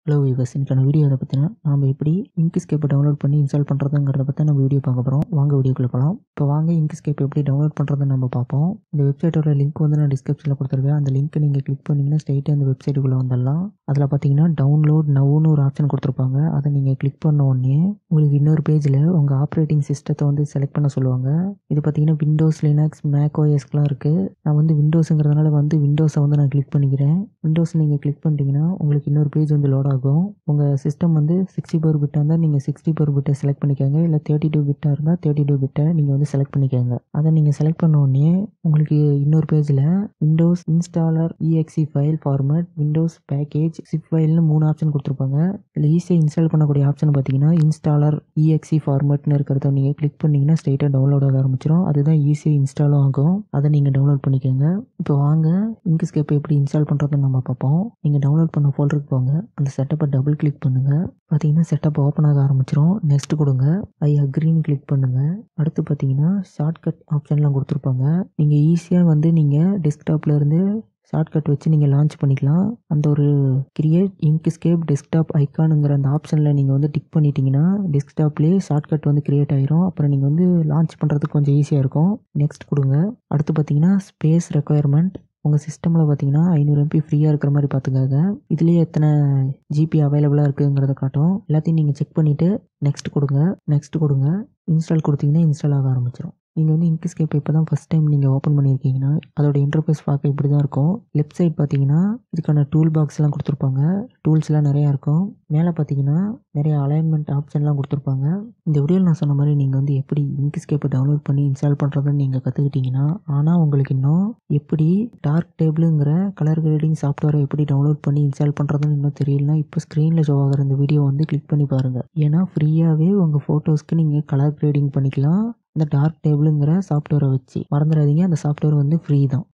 hello விவஸ் இன்னைக்கான video எதை பற்றினா நாம் எப்படி இன்க்ஸ்கேப்பை டவுன்லோட் பண்ணி இன்ஸ்டால் பண்ணுறதுங்கிறத பற்றி நம்ம வீடியோ பார்க்க போகிறோம் வாங்க வீடியோக்குள்ள போகலாம் இப்போ வாங்க இன்க்ஸ்கேப் எப்படி டவுன்லோட் பண்ணுறதுன்னு நம்ம பார்ப்போம் இந்த வெப்சைட்டோட லிங்க் வந்து நான் டிஸ்கிரிப்ஷனில் கொடுத்துருக்கேன் அந்த லிங்க்கை நீங்கள் கிளிக் பண்ணிங்கன்னா ஸ்ட்ரைட்டாக அந்த வெப்சைட்டுக்குள்ளே வந்துடலாம் அதில் பார்த்தீங்கன்னா டவுன்லோட் நவுன்னு ஒரு ஆப்ஷன் கொடுத்துருப்பாங்க அதை நீங்கள் கிளிக் பண்ண உடனே உங்களுக்கு இன்னொரு பேஜில் உங்கள் ஆப்ரேட்டிங் சிஸ்டத்தை வந்து செலக்ட் பண்ண சொல்லுவாங்க இது பார்த்தீங்கன்னா விண்டோஸ் லினக்ஸ் மேக் ஓஎஸ்க்குலாம் இருக்குது நான் வந்து விண்டோஸுங்கிறதுனால வந்து விண்டோஸை வந்து நான் கிளிக் பண்ணிக்கிறேன் விண்டோஸ் நீங்கள் கிளிக் பண்ணிட்டீங்கன்னா உங்களுக்கு இன்னொரு பேஜ் வந்து லோட் ஆகும் உங்கள் சிஸ்டம் வந்து சிக்ஸ்டி ஃபோர் பிட்டாக இருந்தால் நீங்கள் சிக்ஸ்டி ஃபோர் பிட்டை செலக்ட் பண்ணிக்கோங்க இல்லை தேர்ட்டி டூ பிட்டாக இருந்தால் தேர்ட்டி டூ பிட்டை நீங்கள் வந்து செலக்ட் பண்ணிக்கோங்க அதை நீங்கள் செலக்ட் பண்ண உடனே உங்களுக்கு இன்னொரு பேஜில் windows installer EXE file format windows package zip ஃபைல்னு மூணு ஆப்ஷன் கொடுத்துருப்பாங்க இதில் ஈஸியாக இன்ஸ்டால் பண்ணக்கூடிய ஆப்ஷன் பார்த்தீங்கன்னா இன்ஸ்டாலர் இஎக்ஸி ஃபார்மேட்னு இருக்கிறத நீங்கள் கிளிக் பண்ணிங்கன்னா ஸ்ட்ரைட்டாக டவுன்லோட் ஆக ஆரம்பிச்சிடும் அதுதான் ஈஸியாக இன்ஸ்டாலும் ஆகும் அதை நீங்கள் டவுன்லோட் பண்ணிக்கோங்க இப்போ வாங்க இன்க்ஸ்கேப்பை எப்படி இன்ஸ்டால் பண்ணுறதுன்னு நம்ம பார்ப்போம் நீங்கள் டவுன்லோட் பண்ண ஃபோல்டருக்கு போங்க அந்த செட்டப்பை டபுள் கிளிக் பண்ணுங்கள் பார்த்தீங்கன்னா செட்டப் ஓப்பன் ஆக ஆரம்பிச்சிடும் நெக்ஸ்ட் கொடுங்க ஐ அக்ரின்னு கிளிக் பண்ணுங்கள் அடுத்து பார்த்தீங்கன்னா ஷார்ட்கட் ஆப்ஷன்லாம் கொடுத்துருப்பாங்க நீங்கள் ஈஸியாக வந்து நீங்கள் டெஸ்க்டாப்பில் இருந்து ஷார்ட்கட் வச்சு நீங்கள் லான்ச் பண்ணிக்கலாம் அந்த ஒரு கிரியேட் இன்க்ஸ்கேப் டெஸ்க்டாப் ஐக்கானுங்கிற அந்த ஆப்ஷனில் நீங்கள் வந்து டிக் பண்ணிட்டீங்கன்னா டெஸ்க்டாப்லேயே ஷார்ட்கட் வந்து கிரியேட் ஆயிரும் அப்புறம் நீங்கள் வந்து லான்ச் பண்ணுறதுக்கு கொஞ்சம் ஈஸியாக இருக்கும் நெக்ஸ்ட் கொடுங்க அடுத்து பார்த்தீங்கன்னா ஸ்பேஸ் ரெக்குயர்மெண்ட் உங்கள் சிஸ்டமில் பார்த்தீங்கன்னா ஐநூறு எம்பி ஃப்ரீயாக இருக்கிற மாதிரி பார்த்துக்கோங்க இதுலேயே எத்தனை ஜிபி அவைலபிளாக இருக்குங்கிறத காட்டும் எல்லாத்தையும் நீங்கள் செக் பண்ணிவிட்டு நெக்ஸ்ட் கொடுங்க நெக்ஸ்ட் கொடுங்க இன்ஸ்டால் கொடுத்தீங்கன்னா இன்ஸ்டால் ஆக ஆரம்பிச்சிடும் நீங்கள் வந்து இன்க்ஸ்கேப் இப்போ தான் ஃபஸ்ட் டைம் நீங்கள் ஓப்பன் பண்ணியிருக்கீங்கன்னா அதோட இன்டர்ஃபேஸ் பார்க்க இப்படி தான் இருக்கும் லெஃப்ட் சைட் பார்த்தீங்கன்னா இதுக்கான டூல் பாக்ஸ்லாம் கொடுத்துருப்பாங்க டூல்ஸ்லாம் நிறையா இருக்கும் மேலே பார்த்தீங்கன்னா நிறைய அலைன்மெண்ட் ஆப்ஷன்லாம் கொடுத்துருப்பாங்க இந்த வீடியோவில் நான் சொன்ன மாதிரி நீங்கள் வந்து எப்படி இன்க்ஸ்கேப்பை டவுன்லோட் பண்ணி இன்ஸ்டால் பண்ணுறதுன்னு நீங்கள் கற்றுக்கிட்டீங்கன்னா ஆனால் உங்களுக்கு இன்னும் எப்படி டார்க் டேபிளுங்கிற கலர் கிரேடிங் சாஃப்ட்வேரை எப்படி டவுன்லோட் பண்ணி இன்ஸ்டால் பண்ணுறதுன்னு இன்னும் தெரியலனா இப்போ ஸ்க்ரீனில் ஷோ ஆகிற இந்த வீடியோ வந்து கிளிக் பண்ணி பாருங்கள் ஏன்னா ஃப்ரீயாகவே உங்கள் ஃபோட்டோஸ்க்கு நீங்கள் கலர் கிரேடிங் பண்ணிக்கலாம் இந்த டார்க் டேபிளுங்கிற சாஃப்ட்வேரை வச்சு மறந்துடாதீங்க அந்த சாஃப்ட்வேர் வந்து ஃப்ரீ தான்